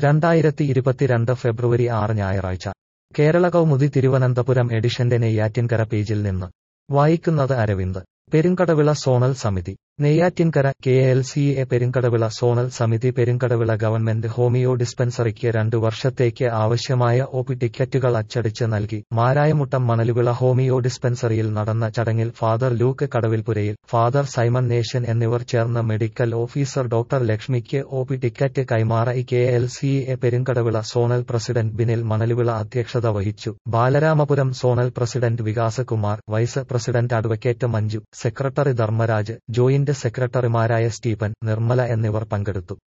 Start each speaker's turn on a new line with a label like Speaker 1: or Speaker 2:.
Speaker 1: രണ്ടായിരത്തി ഇരുപത്തിരണ്ട് ഫെബ്രുവരി ആറ് ഞായറാഴ്ച കേരള കൗമുദി തിരുവനന്തപുരം എഡിഷന്റെ നെയ്യാറ്റിൻകര പേജിൽ നിന്ന് വായിക്കുന്നത് അരവിന്ദ് പെരുങ്കടവിള സോണൽ സമിതി Neyyattinkara K L C A Perumkadavila zonal സമിതി പെരുങ്കടവിള ഗവൺമെന്റ് ഹോമിയോ ഡിസ്പെൻസറിക്ക് രണ്ടു വർഷത്തേക്ക് ആവശ്യമായ ഒ പി ടിക്കറ്റുകൾ അച്ചടിച്ച് നൽകി മാരായമുട്ടം മണലുവിള ഹോമിയോ ഡിസ്പെൻസറിയിൽ നടന്ന ചടങ്ങിൽ father Luke Kadavilpurayil father Simon നേഷൻ എന്നിവർ ചേർന്ന് മെഡിക്കൽ ഓഫീസർ ഡോക്ടർ ലക്ഷ്മിക്ക് ഒ പി ടിക്കറ്റ് കൈമാറി K L C A Perumkadavila zonal president Binil Manaluvila അധ്യക്ഷത വഹിച്ചു Balaramapuram zonal president Vikasakumar vice president advocate Manju secretary Dharmaraj joint സെക്രട്ടറിമാരായ സ്റ്റീഫൻ നിർമ്മല എന്നിവർ പങ്കെടുത്തു